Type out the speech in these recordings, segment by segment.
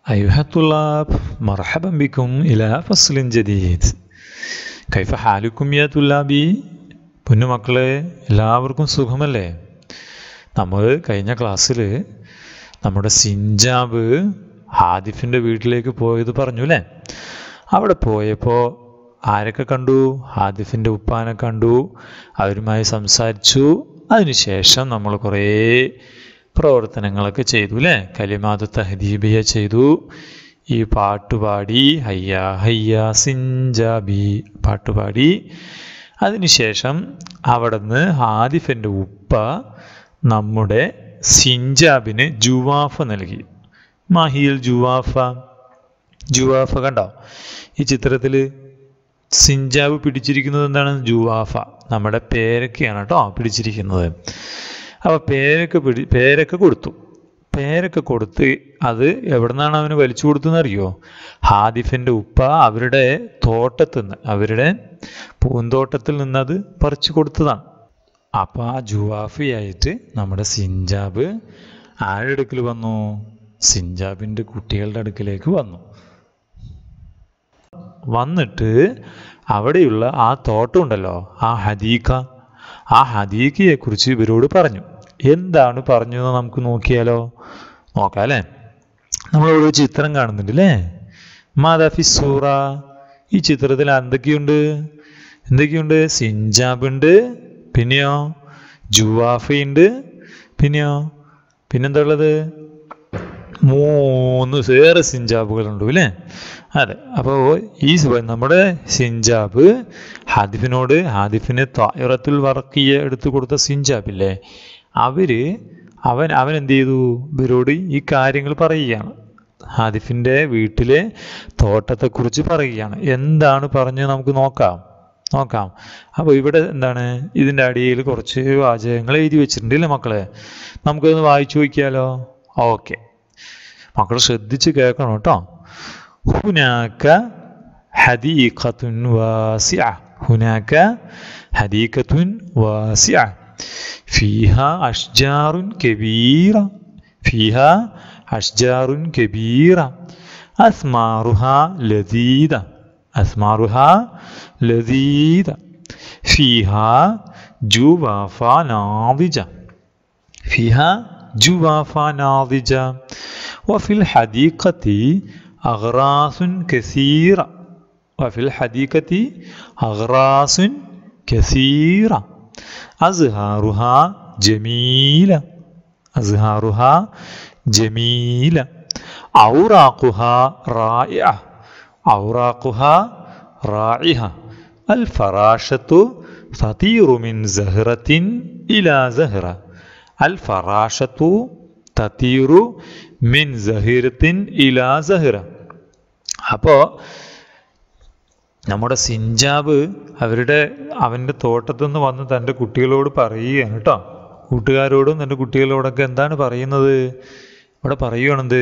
أيها الطلاب مرحبا بكم إلى فصل جديد كيف حالكم يا طلابي പൊന്നുമക്കളെ എല്ലാവർക്കും സുഖമല്ലേ നമ്മൾ കഴിഞ്ഞ ക്ലാസ്സിൽ നമ്മുടെ സിഞ്ചാബ് ഹാദിഫിൻ്റെ വീട്ടിലേക്ക് പോയത് പറഞ്ഞു അല്ലേ അവിടെ പോയപ്പോൾ ആരൊക്കെ കണ്ടു ഹാദിഫിൻ്റെ ഉപ്പാനെ കണ്ടു അവരുമായി സംസാരിച്ചു അതിനുശേഷം നമ്മൾ കുറേ പ്രവർത്തനങ്ങളൊക്കെ ചെയ്തു അല്ലേ കലിമാത് തഹദീബിയ ചെയ്തു ഈ പാട്ടുപാടി ഹയ്യ ഹയ്യ സിഞ്ചാബി പാട്ടുപാടി അതിനുശേഷം അവിടുന്ന് ഹാദിഫിൻ്റെ ഉപ്പ നമ്മുടെ സിഞ്ചാബിന് ജുവാഫ നൽകി മാഹിയിൽ ജുവാഫ ജുവാഫ കണ്ടോ ഈ ചിത്രത്തിൽ സിഞ്ചാബ് പിടിച്ചിരിക്കുന്നത് എന്താണ് ജുവാഫ നമ്മുടെ പേരൊക്കെയാണ് കേട്ടോ പിടിച്ചിരിക്കുന്നത് അപ്പോൾ പേരൊക്കെ പിടി പേരൊക്കെ കൊടുത്തു പേരൊക്കെ കൊടുത്ത് അത് എവിടെ നിന്നാണ് അവന് വലിച്ചു കൊടുത്തതെന്ന് അറിയോ ഹാദിഫിൻ്റെ ഉപ്പ അവരുടെ തോട്ടത്തിൽ നിന്ന് അവരുടെ പൂന്തോട്ടത്തിൽ നിന്ന് അത് പറിച്ചു കൊടുത്തതാണ് അപ്പോൾ ആ ജുവാഫിയായിട്ട് നമ്മുടെ സിഞ്ചാബ് ആരുടെ അടുക്കൽ വന്നു സിഞ്ചാബിൻ്റെ കുട്ടികളുടെ അടുക്കിലേക്ക് വന്നു വന്നിട്ട് അവിടെയുള്ള ആ തോട്ടം ഉണ്ടല്ലോ ആ ഹദീക്ക ആ ഹദീക്കയെക്കുറിച്ച് ഇവരോട് പറഞ്ഞു എന്താണ് പറഞ്ഞു എന്ന് നമുക്ക് നോക്കിയാലോ നോക്കാം അല്ലേ നമ്മളിവിടെ ഒരു ചിത്രം കാണുന്നുണ്ട് അല്ലേ മാതാഫി സൂറ ഈ ചിത്രത്തിൽ എന്തൊക്കെയുണ്ട് എന്തൊക്കെയുണ്ട് സിഞ്ചാബ് ഉണ്ട് പിന്നെയോ ജുവാഫയുണ്ട് പിന്നെയോ പിന്നെന്താ ഉള്ളത് മൂന്ന് വേറെ സിഞ്ചാബുകളുണ്ട് അല്ലേ അതെ അപ്പോൾ ഈ നമ്മുടെ സിഞ്ചാബ് ഹാദിഫിനോട് ഹാദിഫിന് തായറത്തുൽ വർക്കിയ എടുത്തു കൊടുത്ത സിഞ്ചാബില്ലേ അവര് അവൻ അവൻ എന്ത് ചെയ്തു ഇവരോട് ഈ കാര്യങ്ങൾ പറയുകയാണ് ഹാദിഫിൻ്റെ വീട്ടിലെ തോട്ടത്തെക്കുറിച്ച് പറയുകയാണ് എന്താണ് പറഞ്ഞ് നമുക്ക് നോക്കാം നോക്കാം അപ്പോൾ ഇവിടെ എന്താണ് ഇതിൻ്റെ അടിയിൽ കുറച്ച് വാചകങ്ങൾ എഴുതി വെച്ചിട്ടുണ്ട് അല്ലേ മക്കളെ നമുക്കൊന്ന് വായിച്ചു നോക്കിയാലോ ഓക്കെ മക്കൾ ശ്രദ്ധിച്ച് കേൾക്കണം കേട്ടോ هناك حديقة واسعة هناك حديقة واسعة فيها أشجار كبيرة فيها أشجار كبيرة أثمارها لذيذة أثمارها لذيذة فيها جوافة ناضجة فيها جوافة ناضجة وفي الحديقة أغراس كثيرة وفي الحديقة أغراس كثيرة أزهارها جميلة أزهارها جميلة أوراقها رائعة أوراقها رائعة الفراشة تطير من زهرة إلى زهرة الفراشة تطير മിൻ സഹിറത്തിൻ ഇലാ സഹിറ അപ്പോൾ നമ്മുടെ സിഞ്ചാബ് അവരുടെ അവൻ്റെ തോട്ടത്തു നിന്ന് വന്ന് തൻ്റെ കുട്ടികളോട് പറയുകയാണ് കേട്ടോ കൂട്ടുകാരോടും തൻ്റെ കുട്ടികളോടൊക്കെ എന്താണ് പറയുന്നത് ഇവിടെ പറയുകയാണെന്ത്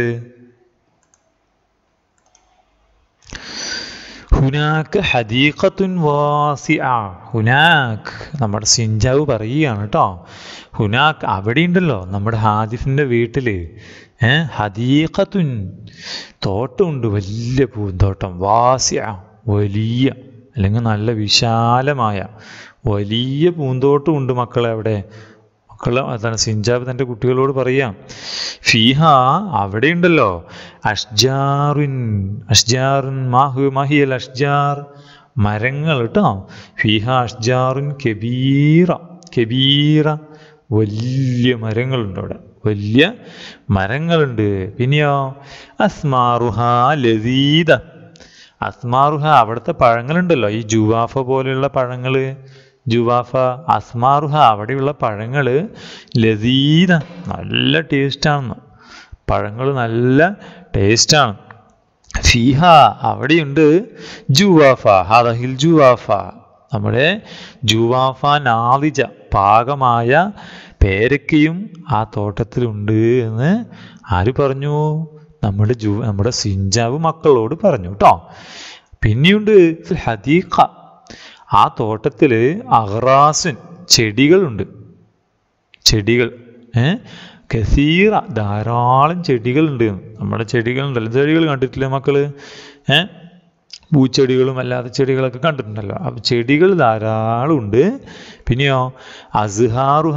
ഹുനാക്ക് ഹദീഖത്തുൻ വാസി ആ ഹുനാക്ക് നമ്മുടെ സിഞ്ചാവ് പറയുകയാണ് കേട്ടോ ഹുനാക്ക് അവിടെ ഉണ്ടല്ലോ നമ്മുടെ ഹാദിഫിൻ്റെ വീട്ടിൽ ഏഹ് ഹദീഖത്തുൻ തോട്ടമുണ്ട് വലിയ പൂന്തോട്ടം വാസ്യ വലിയ അല്ലെങ്കിൽ നല്ല വിശാലമായ വലിയ പൂന്തോട്ടമുണ്ട് മക്കളെ അവിടെ മക്കളെ അതാണ് സിഞ്ചാബ് തൻ്റെ കുട്ടികളോട് പറയാം ഫീഹ അവിടെ ഉണ്ടല്ലോ അഷ്ജാറുൻ അഷ്ജാറുൻ മാഹു മാഹിയൽ അഷ്ജാർ മരങ്ങൾ കേട്ടോ ഫീഹ അഷ്ജാറുൻ കെബീറ കെബീറ വലിയ മരങ്ങളുണ്ട് അവിടെ വലിയ മരങ്ങളുണ്ട് പിന്നെയോ അസ്മാറുഹ ലതീത അസ്മാറുഹ അവിടുത്തെ പഴങ്ങളുണ്ടല്ലോ ഈ ജുവാഫ പോലെയുള്ള പഴങ്ങൾ ജുവാഫ അസ്മാറുഹ അവിടെയുള്ള പഴങ്ങൾ ലതീത നല്ല ടേസ്റ്റാണെന്ന് പഴങ്ങൾ നല്ല ടേസ്റ്റാണ് ഫീഹ അവിടെയുണ്ട് ജുവാഫ ഹദഹിൽ ജുവാഫ നമ്മുടെ ജുവാഫ നാദിജ പാകമായ പേരക്കയും ആ തോട്ടത്തിലുണ്ട് എന്ന് ആര് പറഞ്ഞു നമ്മുടെ ജു നമ്മുടെ സിഞ്ചാവ് മക്കളോട് പറഞ്ഞു കേട്ടോ പിന്നെയുണ്ട് ഹദീഖ ആ തോട്ടത്തിൽ അഹ്റാസുൻ ചെടികളുണ്ട് ചെടികൾ ഏ കസീറ ധാരാളം ചെടികളുണ്ട് നമ്മുടെ ചെടികളുണ്ടല്ലോ ചെടികൾ കണ്ടിട്ടില്ലേ മക്കള് ഏ പൂച്ചെടികളും അല്ലാത്ത ചെടികളൊക്കെ കണ്ടിട്ടുണ്ടല്ലോ അപ്പം ചെടികൾ ധാരാളം ഉണ്ട് പിന്നെയോ അസ്ഹാറുഹ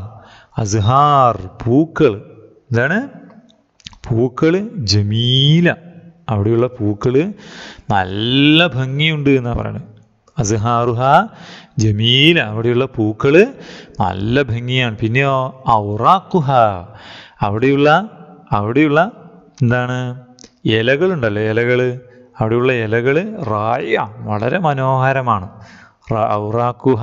അസ്ഹാർ പൂക്കൾ എന്താണ് പൂക്കള് ജമീല അവിടെയുള്ള പൂക്കള് നല്ല ഭംഗിയുണ്ട് എന്നാ പറയുന്നത് അസ്ഹാറുഹ ജമീല അവിടെയുള്ള പൂക്കള് നല്ല ഭംഗിയാണ് പിന്നെയോ ഔറാഖുഹ അവിടെയുള്ള അവിടെയുള്ള എന്താണ് ഇലകളുണ്ടല്ലോ ഇലകള് അവിടെയുള്ള ഇലകള് റായ വളരെ മനോഹരമാണ് റ- ഔറാഖുഹ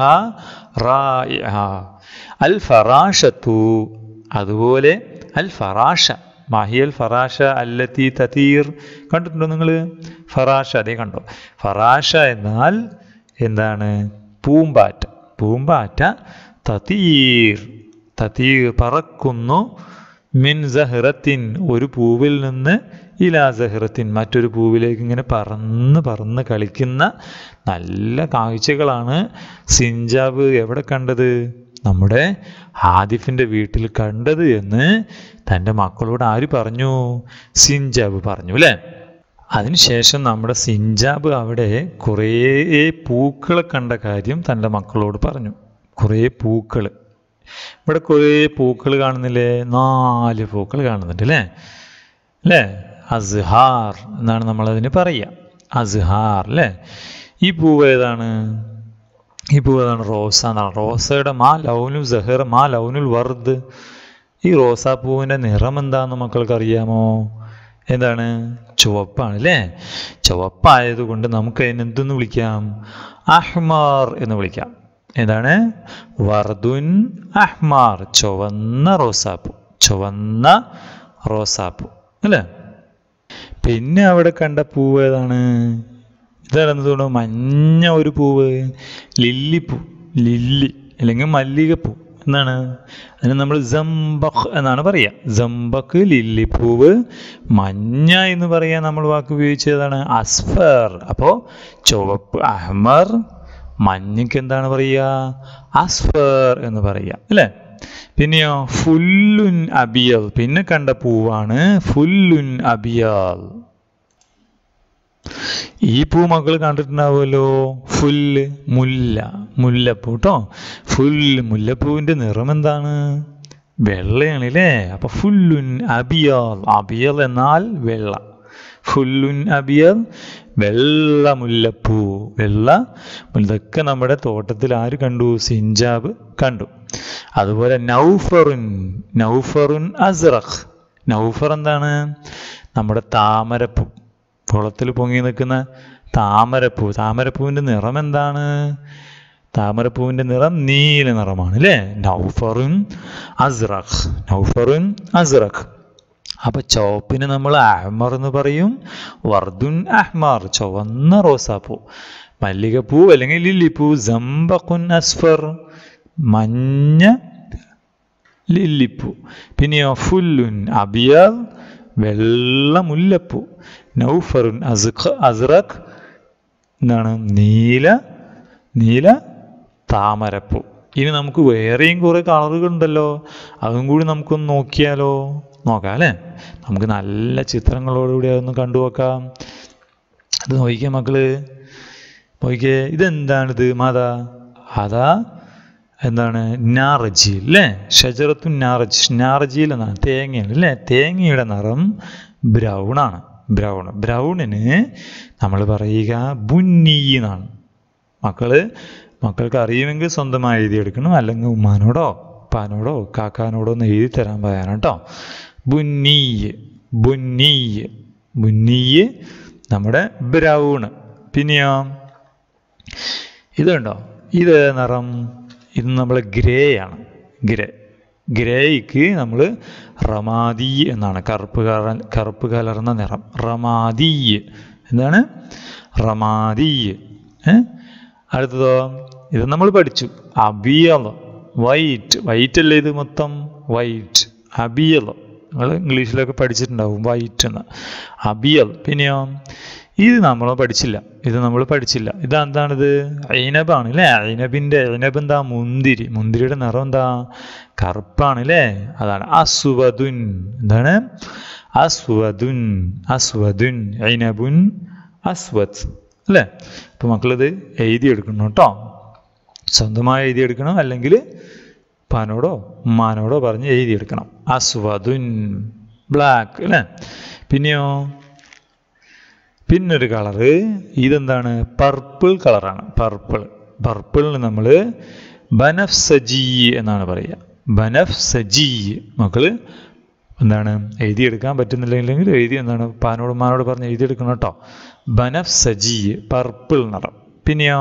റായ അൽ ഫറാഷത്തു അതുപോലെ അൽ ഫറാഷ മാഹിയൽ ഫറാഷ അല്ലത്തി തതീർ കണ്ടിട്ടുണ്ടോ നിങ്ങൾ ഫറാഷ അതേ കണ്ടോ ഫറാഷ എന്നാൽ എന്താണ് പൂമ്പാറ്റ പൂമ്പാറ്റ തതീർ തതീർ പറക്കുന്നു മിൻ സഹ്റത്തിൻ ഒരു പൂവിൽ നിന്ന് ഇലാ സഹ്റത്തിൻ മറ്റൊരു പൂവിലേക്ക് ഇങ്ങനെ പറന്ന് പറന്ന് കളിക്കുന്ന നല്ല കാഴ്ചകളാണ് സിഞ്ചാബ് എവിടെ കണ്ടത് നമ്മുടെ ഹാദിഫിൻ്റെ വീട്ടിൽ കണ്ടത് എന്ന് തൻ്റെ മക്കളോട് ആര് പറഞ്ഞു സിഞ്ചാബ് പറഞ്ഞു അല്ലേ അതിനുശേഷം നമ്മുടെ സിഞ്ചാബ് അവിടെ കുറേ പൂക്കളെ കണ്ട കാര്യം തൻ്റെ മക്കളോട് പറഞ്ഞു കുറേ പൂക്കൾ ഇവിടെ കുറേ പൂക്കൾ കാണുന്നില്ലേ നാല് പൂക്കൾ കാണുന്നുണ്ട് അല്ലേ അല്ലേ അസ്ഹാർ എന്നാണ് നമ്മളതിന് പറയുക അസ്ഹാർ അല്ലേ ഈ പൂവ് ഏതാണ് ഈ പൂവ് ഏതാണ് റോസ എന്നാണ് റോസയുടെ മാ ലൗനുൽ സഹർ മാ ലൗനുൽ വർദ് ഈ റോസാപ്പൂവിൻ്റെ നിറം എന്താണെന്ന് മക്കൾക്ക് അറിയാമോ എന്താണ് ചുവപ്പാണ് അല്ലേ ചുവപ്പായതുകൊണ്ട് നമുക്ക് അതിന് എന്തെന്ന് വിളിക്കാം അഹ്മാർ എന്ന് വിളിക്കാം എന്താണ് വർദുൻ അഹ്മാർ ചുവന്ന റോസാപ്പൂ ചുവന്ന റോസാപ്പൂ അല്ലേ പിന്നെ അവിടെ കണ്ട പൂവ് ഏതാണ് ഇതാണെന്ന് തോന്നുന്നു മഞ്ഞ ഒരു പൂവ് ലില്ലിപ്പൂ ലില്ലി അല്ലെങ്കിൽ മല്ലികപ്പൂ എന്താണ് അതിന് നമ്മൾ ജംബഖ് എന്നാണ് പറയുക ജംബക്ക് ലില്ലിപ്പൂവ് മഞ്ഞ എന്ന് പറയാൻ നമ്മൾ വാക്ക് ഉപയോഗിച്ചതാണ് അസ്ഫർ അപ്പോൾ ചുവപ്പ് അഹ്മർ മഞ്ഞയ്ക്ക് എന്താണ് പറയുക അസ്ഫർ എന്ന് പറയുക അല്ലേ പിന്നെയോ ഫുല്ലുൻ അബിയൽ പിന്നെ കണ്ട പൂവാണ് ഫുല്ലുൻ അബിയൽ ഈ പൂ മക്കൾ കണ്ടിട്ടുണ്ടാവുമല്ലോ ഫുല്ല് മുല്ല മുല്ലപ്പൂ കേട്ടോ ഫുല്ല് മുല്ലപ്പൂവിൻ്റെ നിറം എന്താണ് വെള്ളയാണ് അല്ലേ അപ്പൊ ഫുല്ലുൻ അബിയൽ അബിയൽ എന്നാൽ വെള്ള ഫുല്ലുൻ അബിയൽ വെള്ള മുല്ലപ്പൂ വെള്ള മുല്ല- ഇതൊക്കെ നമ്മുടെ തോട്ടത്തിൽ ആര് കണ്ടു സിഞ്ചാബ് കണ്ടു അതുപോലെ നൗഫറുൻ നൗഫറുൻ അസ്റഖ് നൗഫർ എന്താണ് നമ്മുടെ താമരപ്പൂ കുളത്തിൽ പൊങ്ങി നിൽക്കുന്ന താമരപ്പൂ താമരപ്പൂവിൻ്റെ നിറം എന്താണ് താമരപ്പൂവിൻ്റെ നിറം നീല നിറമാണ് അല്ലേ നൗഫറുൻ അസ്റഖ് നൗഫറുൻ അസ്റഖ് അപ്പൊ ചുവപ്പിന് നമ്മൾ അഹ്മർ എന്ന് പറയും വർദുൻ അഹ്മാർ ചുവന്ന റോസാപ്പൂ മല്ലികപ്പൂ അല്ലെങ്കിൽ ലില്ലിപ്പൂ ജംബഖുൻ അസ്ഫർ മഞ്ഞ ലില്ലിപ്പൂ പിന്നെയോ ഫുല്ലുൻ അബിയൽ വെള്ള മുല്ലപ്പൂ നൗഫറുൻ അസ്ഖ അസ്റഖ് എന്താണ് നീല നീല താമരപ്പൂ ഇനി നമുക്ക് വേറെയും കുറേ കളറുകൾ ഉണ്ടല്ലോ അതും കൂടി നമുക്കൊന്ന് നോക്കിയാലോ നോക്കാം അല്ലേ നമുക്ക് നല്ല ചിത്രങ്ങളോടുകൂടി അതൊന്ന് കണ്ടു നോക്കാം അത് നോക്കിക്കേ മക്കള് നോക്കിക്കേ ഇതെന്താണിത് മാതാ അതാ എന്താണ് നാറജി അല്ലേ ഷജറത്തു നാറജ് നാറജിയിൽ എന്നാണ് തേങ്ങയാണ് അല്ലേ തേങ്ങയുടെ നിറം ബ്രൗൺ ആണ് ബ്രൗൺ ബ്രൗണിന് നമ്മൾ പറയുക ബുന്നി എന്നാണ് മക്കള് മക്കൾക്ക് അറിയുമെങ്കിൽ സ്വന്തമായി എഴുതിയെടുക്കണം അല്ലെങ്കിൽ ഉമ്മാനോടോ ഉപ്പാനോടോ കാക്കാനോടോ ഒന്ന് എഴുതി തരാൻ പറയാനാണ് കേട്ടോ ബുന്നീയ് ബുന്നീയ് ബുന്നീയ് നമ്മുടെ ബ്രൗൺ പിന്നെയോ ഇതുണ്ടോ ഇത് നിറം ഇത് നമ്മൾ ഗ്രേ ആണ് ഗ്രേ ഗ്രേയ്ക്ക് നമ്മൾ റമാദി എന്നാണ് കറുപ്പ് കലർ കറുപ്പ് കലർന്ന നിറം റമാദി എന്താണ് റമാദി ഏ അടുത്തതോ ഇത് നമ്മൾ പഠിച്ചു അബിയൽ വൈറ്റ് വൈറ്റ് അല്ലേ ഇത് മൊത്തം വൈറ്റ് അബിയൽ നിങ്ങൾ ഇംഗ്ലീഷിലൊക്കെ പഠിച്ചിട്ടുണ്ടാവും വൈറ്റ് എന്ന് അബിയൽ പിന്നെയോ ഇത് നമ്മൾ പഠിച്ചില്ല ഇത് നമ്മൾ പഠിച്ചില്ല ഇതെന്താണിത് ഐനബാണ് അല്ലേ ഐനബിൻ്റെ ഐനബ് എന്താ മുന്തിരി മുന്തിരിയുടെ നിറം എന്താ കറുപ്പാണ് അല്ലേ അതാണ് അസ്വദുൻ എന്താണ് അസ്വദുൻ അസ്വദുൻ ഐനബുൻ അസ്വദ് അല്ലേ അപ്പോൾ മക്കളിത് എഴുതിയെടുക്കണം കേട്ടോ സ്വന്തമായി എഴുതിയെടുക്കണം അല്ലെങ്കിൽ പാനോടോ ഉമ്മാനോടോ പറഞ്ഞ് എഴുതിയെടുക്കണം അസ്വദുൻ ബ്ലാക്ക് അല്ലേ പിന്നെയോ പിന്നൊരു കളറ് ഇതെന്താണ് പർപ്പിൾ കളറാണ് പർപ്പിൾ പർപ്പിളിന് നമ്മൾ ബനഫ് സജി എന്നാണ് പറയുക ബനഫ് സജി മക്കള് എന്താണ് എഴുതിയെടുക്കാൻ പറ്റുന്നില്ലെങ്കിൽ എഴുതി എന്താണ് പാനോട് മാനോട് പറഞ്ഞ് എഴുതിയെടുക്കണം കേട്ടോ ബനഫ് സജി പർപ്പിൾ നിറം പിന്നെയോ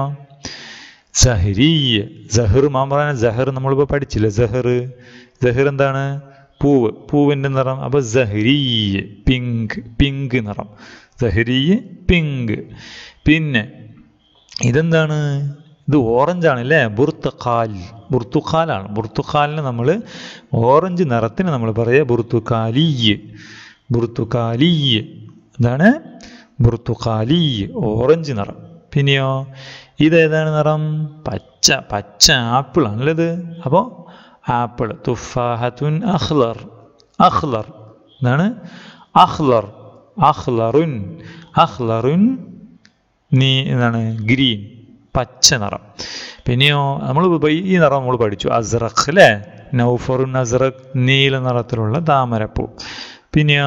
സഹരി ജഹർ മാമറാന ജഹർ നമ്മളിപ്പോൾ പഠിച്ചില്ല ജഹർ ജഹർ എന്താണ് പൂവ് പൂവിൻ്റെ നിറം അപ്പോൾ സഹരി പിങ്ക് പിങ്ക് നിറം സഹരി പിങ്ക് പിന്നെ ഇതെന്താണ് ഇത് ഓറഞ്ചാണ് അല്ലേ ബുർത്തുഖാൽ ബുർത്തുഖാലാണ് ബുർത്തുഖാലിന് നമ്മൾ ഓറഞ്ച് നിറത്തിന് നമ്മൾ പറയുക ബുർത്തുഖാലി ബുർത്തുഖാലി എന്താണ് ബുർത്തുഖാലി ഓറഞ്ച് നിറം പിന്നെയോ ഇതേതാണ് നിറം പച്ച പച്ച ആപ്പിളാണല്ലോ ഇത് അപ്പോൾ ആപ്പിൾ തുഫാഹത്തുൻ അഖ്ലർ അഖ്ലർ എന്താണ് അഖ്ലർ അഖ്ലറുൻ അഖ്ലറുൻ നീ എന്താണ് ഗ്രീൻ പച്ച നിറം പിന്നെയോ നമ്മൾ ഈ നിറം നമ്മൾ പഠിച്ചു അസ്റഖ് അല്ലേ നൗഫറുൻ അസ്റഖ് നീല നിറത്തിലുള്ള താമരപ്പൂ പിന്നെയോ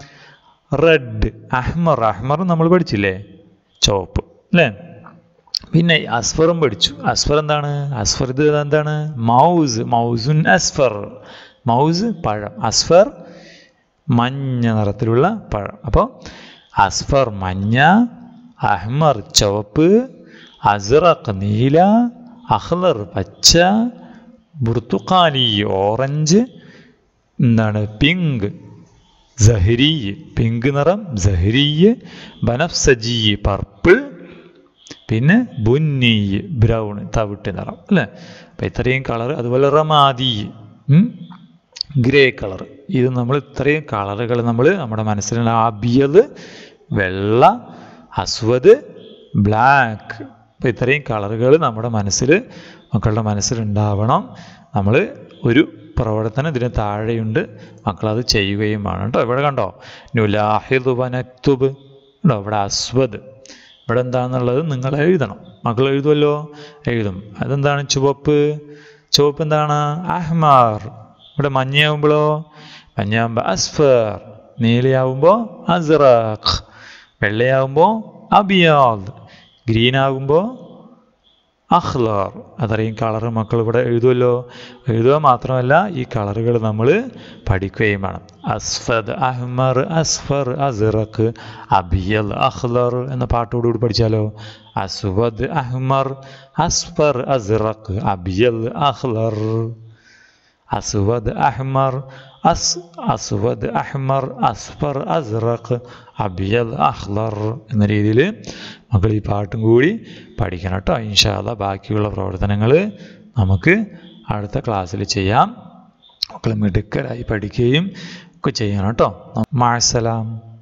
റെഡ് അഹ്മർ അഹ്മർ നമ്മൾ പഠിച്ചില്ലേ ചുവപ്പ് അല്ലേ പിന്നെ അസ്ഫറും പഠിച്ചു അസ്ഫർ എന്താണ് അസ്ഫർ ഇത് എന്താണ് മൗസ് മൗസുൻ അസ്ഫർ മൗസ് പഴം അസ്ഫർ മഞ്ഞ നിറത്തിലുള്ള പഴം അപ്പോൾ അസ്ഫർ മഞ്ഞ അഹ്മർ ചുവപ്പ് അസ്റഖ് നീല അഹ്ലർ പച്ച ബുർത്തുഖാലി ഓറഞ്ച് എന്താണ് പിങ്ക് സഹരി പിങ്ക് നിറം സഹരി ബനഫ്സജി പർപ്പിൾ പിന്നെ ബുന്നി ബ്രൗൺ തവിട്ട് നിറം അല്ലേ അപ്പം ഇത്രയും കളർ അതുപോലെ റമാദി ഗ്രേ കളർ ഇത് നമ്മൾ ഇത്രയും കളറുകൾ നമ്മൾ നമ്മുടെ മനസ്സിലുള്ള അബിയത് വെള്ള അസ്വദ് ബ്ലാക്ക് അപ്പം ഇത്രയും കളറുകൾ നമ്മുടെ മനസ്സിൽ മക്കളുടെ മനസ്സിലുണ്ടാവണം നമ്മൾ ഒരു പ്രവർത്തനം ഇതിന് താഴെയുണ്ട് മക്കളത് ചെയ്യുകയും വേണം കേട്ടോ ഇവിടെ കണ്ടോ നുലാഹിദ് വനക്തുബ് ഉണ്ടോ ഇവിടെ അസ്വദ് ഇവിടെ എന്താണെന്നുള്ളത് നിങ്ങൾ എഴുതണം മക്കൾ എഴുതുമല്ലോ എഴുതും അതെന്താണ് ചുവപ്പ് ചുവപ്പ് എന്താണ് അഹ്മാർ ഇവിടെ മഞ്ഞയാവുമ്പോഴോ മഞ്ഞയാവുമ്പോൾ അസ്ഫർ നീലയാവുമ്പോൾ അസ്റാഖ് വെള്ളയാവുമ്പോൾ അബിയാദ് ഗ്രീൻ ആകുമ്പോൾ അഹ്ലാർ അത്രയും കളർ മക്കൾ ഇവിടെ എഴുതുമല്ലോ എഴുതുക മാത്രമല്ല ഈ കളറുകൾ നമ്മൾ പഠിക്കുകയും വേണം അസ്ഫദ് അഹ്മർ അസ്ഫർ അസ്റഖ് അബിയൽ അഹ്ലർ എന്ന പാട്ടോടുകൂടി പഠിച്ചാലോ അസ്വദ് അഹ്മർ അസ്ഫർ അസ്റഖ് അബിയൽ അഹ്ലർ അസ്വദ് അഹ്മർ അസ് അസ്വദ് അഹ്മർ അസ്ഫർ അസ്റഖ് അബിയൽ അഹ്ലർ എന്ന രീതിയിൽ മക്കൾ ഈ പാട്ടും കൂടി പഠിക്കണം കേട്ടോ ഇൻഷാല്ല ബാക്കിയുള്ള പ്രവർത്തനങ്ങൾ നമുക്ക് അടുത്ത ക്ലാസ്സിൽ ചെയ്യാം മക്കൾ മിടുക്കരായി പഠിക്കുകയും ഒക്കെ ചെയ്യണം കേട്ടോ മാസലാം